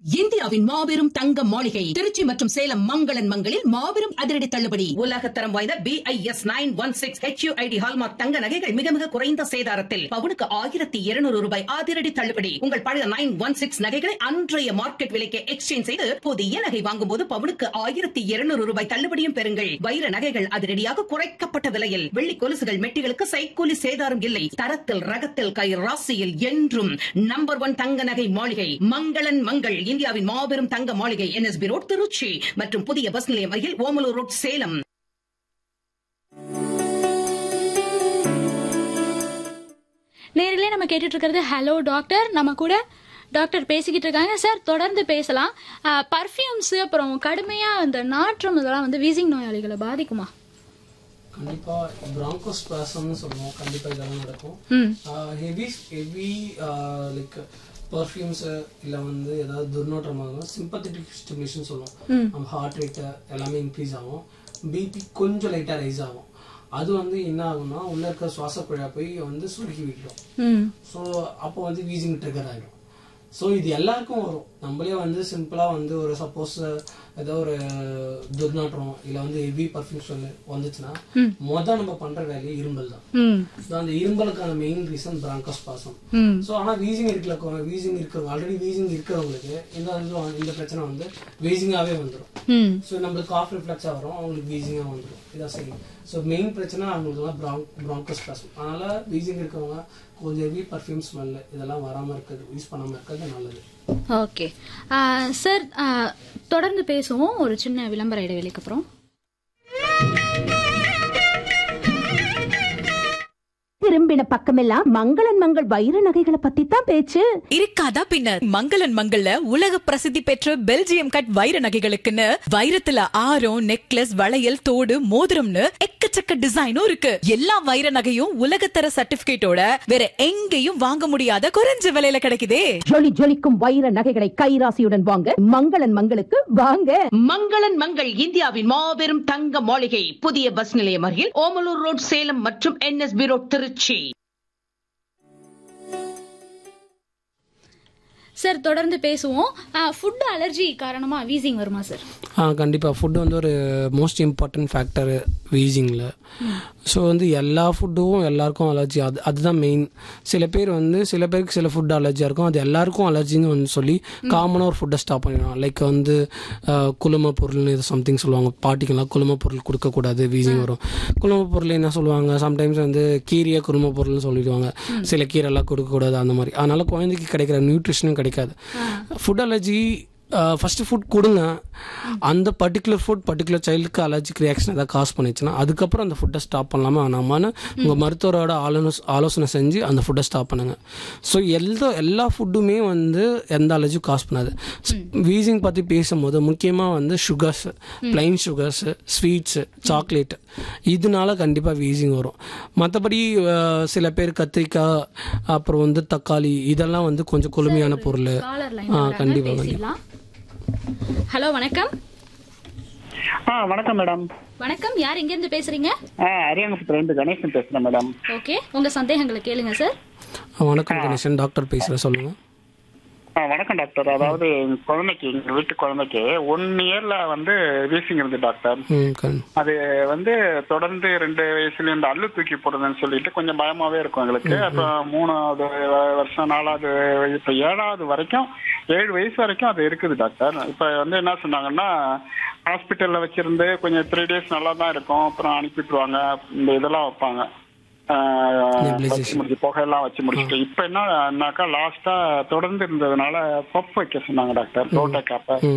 இந்தியாவின் மாபெரும் தங்க மாளிகை திருச்சி மற்றும் சேலம் மங்களன் மங்களில் மாபெரும் அதிரடி தள்ளுபடி உலகத்தரம் வாய்ந்த B I S nine one six HUID hallmark தங்க நகைகள் மிக மிக குறைந்த சேதாரத்தில் பவுனுக்கு ஆயிரத்தி இருநூறு ரூபாய் அதிரடி தள்ளுபடி உங்கள் பழைய நைன் ஒன் சிக்ஸ் நகைகளை அன்றைய மார்க்கெட் விலைக்கு எக்ஸ்சேஞ்ச் செய்து புதிய நகை வாங்கும் போது பவுனுக்கு ஆயிரத்தி இருநூறு ரூபாய் தள்ளுபடியும் பெறுங்கள் வைர நகைகள் அதிரடியாக குறைக்கப்பட்ட விலையில் வெள்ளி கொலுசுகள் மெட்டிகளுக்கு சைக்கூலி சேதாரம் இல்லை தரத்தில் ரகத்தில் கை ராசியில் என்றும் நம்பர் ஒன் தங்க நகை மாளிகை மங்களன் மங்கள் இந்தியாவின் மாபெரும் தங்க மாளிகை என்எஸ்பி ரோட் திருச்சி மற்றும் புதிய பஸ் நிலையம் அருகில் ஓமலூர் ரோட் சேலம் நேரிலே நம்ம கேட்டுட்டு இருக்கிறது ஹலோ டாக்டர் நம்ம கூட டாக்டர் பேசிக்கிட்டு இருக்காங்க சார் தொடர்ந்து பேசலாம் பர்ஃப்யூம்ஸ் அப்புறம் கடுமையா அந்த நாற்றம் இதெல்லாம் வந்து வீசிங் நோயாளிகளை பாதிக்குமா கண்டிப்பா பிராங்கோஸ்பாசம்னு சொல்லுவோம் கண்டிப்பா இதெல்லாம் நடக்கும் ம் ஹெவி ஹெவி லைக் பர்ஃப்யூம்ஸ் இல்ல வந்து ஏதாவது துர்நாற்றமாக சிம்பத்தட்டிக் ஸ்டிமுலேஷன் சொல்லுவோம் நம்ம ஹார்ட் ரேட் எல்லாமே இன்க்ரீஸ் ஆகும் பிபி கொஞ்சம் லைட்டா ரைஸ் ஆகும் அது வந்து என்ன ஆகும்னா உள்ள இருக்க சுவாச குழா போய் வந்து சுருக்கி விட்டுரும் ம் ஸோ அப்போ வந்து வீசிங் ட்ரிகர் ஆகிடும் ஸோ இது எல்லாருக்கும் வரும் நம்மளே வந்து சிம்பிளா வந்து ஒரு சப்போஸ் ஏதோ ஒரு துர்நாற்றம் இல்ல வந்து ஹெவி பர்ஃப்யூம் சொல்லு வந்துச்சுன்னா மொதல் நம்ம பண்ற வேலையே இரும்பல் தான் ம் So, அந்த இரும்பலுக்கான மெயின் ரீசன் பிராங்கோஸ்பாசம் ம் ஸோ ஆனால் வீசிங் இருக்கல வீசிங் இருக்கிறவங்க ஆல்ரெடி வீசிங் இருக்கிறவங்களுக்கு இந்த இது- இந்த பிரச்சனை வந்து வீசிங்காகவே வந்துடும் ம் ஸோ நம்மளுக்கு காஃப் ரிஃப்ளெக்ஸாக வரும் அவங்களுக்கு வீசிங்காக வந்துடும் இதான் சரி ஸோ மெயின் பிரச்சனை அவங்களுக்குலாம் ப்ராங் ப்ராங்கோஸ்பாசம் அதனால வீசிங் இருக்கவங்க கொஞ்சம் ஹெவி பர்ஃப்யூம் ஸ்மெல் இதெல்லாம் வராமல் இருக்கிறது யூஸ் பண்ணாமல் இருக்கிறது நல்லது ஓகே சார் தொடர்ந்து பேசுவோம் ஒரு சின்ன விளம்பர இடைவெளிக்கு அப்புறம் திரும்பின பக்கமெல்லாம் மங்களன் மங்கள் வைர நகைகளை பத்தி தான் பேச்சு இருக்காதா பின்ன மங்களன் மங்கள்ல உலக பிரசித்தி பெற்ற பெல்ஜியம் கட் வைர நகைகளுக்குன்னு வைரத்துல ஆரம் நெக்லஸ் வளையல் தோடு மோதிரம்னு எக்கச்சக்க டிசைனும் இருக்கு எல்லா வைர நகையும் உலகத்தர சர்டிபிகேட்டோட வேற எங்கேயும் வாங்க முடியாத குறைஞ்ச விலையில கிடைக்குதே ஜொலி ஜொலிக்கும் வைர நகைகளை கைராசியுடன் வாங்க மங்களன் மங்களுக்கு வாங்க மங்களன் மங்கள் இந்தியாவின் மாபெரும் தங்க மாளிகை புதிய பஸ் நிலையம் அருகில் ஓமலூர் ரோட் சேலம் மற்றும் என்எஸ்பி ரோட் திருச்சி சார் தொடர்ந்து பேசுவோம் ஃபுட் அலர்ஜி காரணமா வீசிங் வருமா சார் ஆ கண்டிப்பாக ஃபுட் வந்து ஒரு மோஸ்ட் இம்பார்ட்டன்ட் ஃபேக்டர் வீசிங்கில் ஸோ வந்து எல்லா ஃபுட்டும் எல்லாருக்கும் அலர்ஜி அது அதுதான் மெயின் சில பேர் வந்து சில பேருக்கு சில ஃபுட் அலர்ஜியாக இருக்கும் அது எல்லாருக்கும் அலர்ஜின்னு வந்து சொல்லி காமனாக ஒரு ஃபுட்டை ஸ்டாப் பண்ணிடுவாங்க லைக் வந்து ஆ, குளும பொருள்னு இது சம்திங் சொல்லுவாங்க பாட்டிக்கெல்லாம் குளும பொருள் கொடுக்கக்கூடாது வீசிங் வரும் குளும பொருள் என்ன சொல்லுவாங்க சம்டைம்ஸ் வந்து கீரையை குளும பொருள்னு சொல்லிடுவாங்க சில கீரைலாம் கொடுக்கக்கூடாது அந்த மாதிரி அதனால குழந்தைக்கு கிடைக்கிற நியூட்ரிஷனும் கிடைக்காது ஃபுட் அலர்ஜி ஃபஸ்ட்டு ஃபுட் கொடுங்க அந்த பர்டிகுலர் ஃபுட் பர்டிகுலர் சைல்டுக்கு அலர்ஜிக் ரியாக்ஷன் ஏதாவது காஸ் பண்ணிச்சுன்னா அதுக்கப்புறம் அந்த ஃபுட்டை ஸ்டாப் பண்ணலாமா வேணாமான்னு உங்கள் மருத்துவரோட ஆலோசனை ஆலோசனை செஞ்சு அந்த ஃபுட்டை ஸ்டாப் பண்ணுங்க ஸோ எல்லா எல்லா ஃபுட்டுமே வந்து எந்த அலர்ஜியும் காஸ் பண்ணாது வீசிங் பற்றி பேசும்போது முக்கியமாக வந்து sugars plain sugars sweets chocolate இதனால கண்டிப்பாக வீசிங் வரும் மற்றபடி சில பேர் கத்திரிக்காய் அப்புறம் வந்து தக்காளி இதெல்லாம் வந்து கொஞ்சம் குளுமையான பொருள் காலர் ஆ, லைன் கண்டிப்பா, பேசிடலாம் ஹலோ வணக்கம் ஆ வணக்கம் மேடம் வணக்கம் யார் எங்க இருந்து பேசுறீங்க ஆ அரியாங்குப்பத்துல இருந்து கணேசன் பேசுறேன் மேடம் ஓகே உங்க சந்தேகங்களை கேளுங்க சார் வணக்கம் கணேசன் டாக்டர் பேசுகிறேன் சொல்லுங்கள் ஆ வணக்கம் டாக்டர் அதாவது எங்க குழந்தைக்கு எங்க வீட்டு குழந்தைக்கு ஒன் இயர்ல வந்து வீசிங் இருந்து டாக்டர் ம் கண் அது வந்து தொடர்ந்து ரெண்டு வயசுல இருந்து அள்ளு தூக்கி போடுறதுன்னு சொல்லிட்டு கொஞ்சம் பயமாவே இருக்கும் எங்களுக்கு அப்ப மூணாவது வ- வருஷம் நாலாவது வய- இப்ப ஏழாவது வரைக்கும் ஏழு வயசு வரைக்கும் அது இருக்குது டாக்டர் இப்ப வந்து என்ன சொன்னாங்கன்னா ஹாஸ்பிட்டல்ல வச்சிருந்து கொஞ்சம் த்ரீ டேஸ் நல்லா தான் இருக்கும் அப்புறம் அனுப்பிட்டுருவாங்க இந்த இதெல்லாம் வைப்பாங்க ஆஹ், Nebulization. வச்சு முடிச்சு புகையெல்லாம் வச்சு முடிச்சுட்டு இப்ப என்னன்னாக்கா லாஸ்டா தொடர்ந்து இருந்ததுனால பப் வைக்க சொன்னாங்க டாக்டர் ரோட்டா கேப்ப